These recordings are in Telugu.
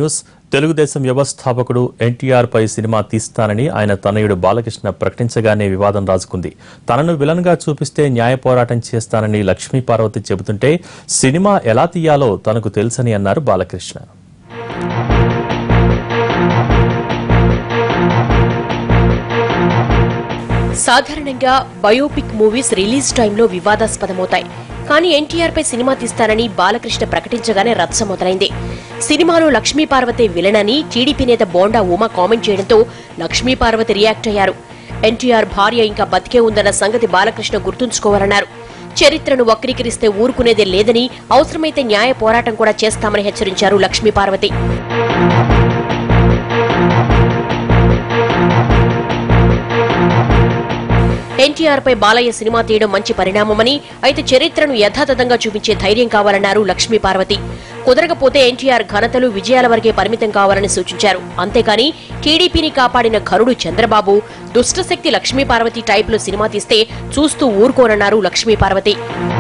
న్యూస్ తెలుగుదేశం వ్యవస్థాపకుడు ఎన్టీఆర్ పై సినిమా తీస్తానని ఆయన తనయుడు బాలకృష్ణ ప్రకటించగానే వివాదం రాజుకుంది తనను విలన్ గా చూపిస్తే న్యాయ పోరాటం చేస్తానని లక్ష్మీ పార్వతి చెబుతుంటే సినిమా ఎలా తీయాలో తనకు తెలుసని అన్నారు బాలకృష్ణ సాధారణంగా బయోపిక్ మూవీస్ రిలీజ్ టైంలో వివాదాస్పదమవుతాయి కానీ ఎన్టీఆర్ పై సినిమా తీస్తానని బాలకృష్ణ ప్రకటించగానే రచ్చ మొదలైంది సినిమాలో లక్ష్మీ పార్వతి విలన్ అని టీడీపీ నేత బోండా ఉమా కామెంట్ చేయడంతో లక్ష్మీ పార్వతి రియాక్ట్ అయ్యారు ఎన్టీఆర్ భార్య ఇంకా బతికే ఉందన్న సంగతి బాలకృష్ణ గుర్తుంచుకోవాలన్నారు చరిత్రను వక్రీకరిస్తే ఊరుకునేదే లేదని అవసరమైతే న్యాయ పోరాటం కూడా చేస్తామని హెచ్చరించారు లక్ష్మీ పార్వతి ఎన్టీఆర్ పై బాలయ్య సినిమా తీయడం మంచి పరిణామమని అయితే చరిత్రను యథాతథంగా చూపించే ధైర్యం కావాలన్నారు లక్ష్మీ పార్వతి కుదరకపోతే ఎన్టీఆర్ ఘనతలు విజయాల వరకే పరిమితం కావాలని సూచించారు అంతేకాని టీడీపీని కాపాడిన ఘరుడు చంద్రబాబు దుష్టశక్తి లక్ష్మీ పార్వతి టైప్ లో సినిమా తీస్తే చూస్తూ ఊరుకోనన్నారు లక్ష్మీ పార్వతి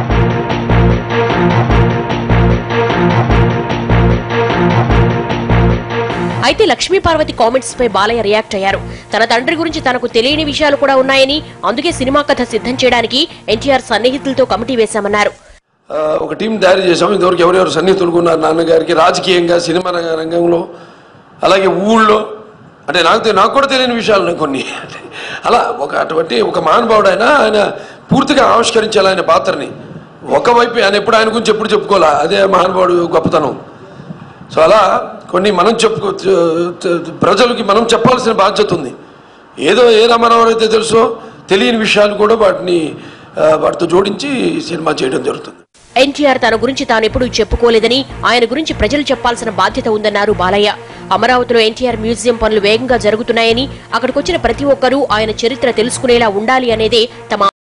అయితే లక్ష్మీ పార్వతి కామెంట్స్ పై బాలయ్య రియాక్ట్ అయ్యారు తన తండ్రి గురించి తనకు తెలియని విషయాలు కూడా ఉన్నాయని అందుకే సినిమా కథ సిద్ధం చేయడానికి ఎన్టీఆర్ సన్నిహితులతో కమిటీ వేశామన్నారు ఆ, ఒక టీం తయారు చేసాం ఇంతవరకు ఎవరెవరు సన్నిహితులు ఉన్నారు నాన్నగారికి రాజకీయంగా సినిమా రంగ- రంగంలో అలాగే ఊళ్ళో అంటే నాకు తె- నాకు కూడా తెలియని విషయాలు ఉన్నాయి కొన్ని అలా ఒక అటువంటి ఒక మహానుభావుడు ఆయన ఆయన పూర్తిగా ఆవిష్కరించాలి ఆయన పాత్రని ఒకవైపు ఆయన ఎప్పుడు ఆయన గురించి ఎప్పుడు చెప్పుకోవాలా అదే మహానుభావుడు గొప్పతనం సో అలా కొన్ని మనం చెప్పుకో చ- చ- ప్రజలకి మనం చెప్పాల్సిన బాధ్యత ఉంది ఏదో ఏ రామారావు అయితే తెలుసో తెలియని విషయాలు కూడా వాటిని ఆ, వాటితో జోడించి సినిమా చేయడం జరుగుతుంది ఎన్టీఆర్ తన గురించి తానెప్పుడూ చెప్పుకోలేదని ఆయన గురించి ప్రజలు చెప్పాల్సిన బాధ్యత ఉందన్నారు బాలయ్య అమరావతిలో ఎన్టీఆర్ మ్యూజియం పనులు వేగంగా జరుగుతున్నాయని అక్కడికొచ్చిన ప్రతి ఒక్కరూ ఆయన చరిత్ర తెలుసుకునేలా ఉండాలి అనేదే తమ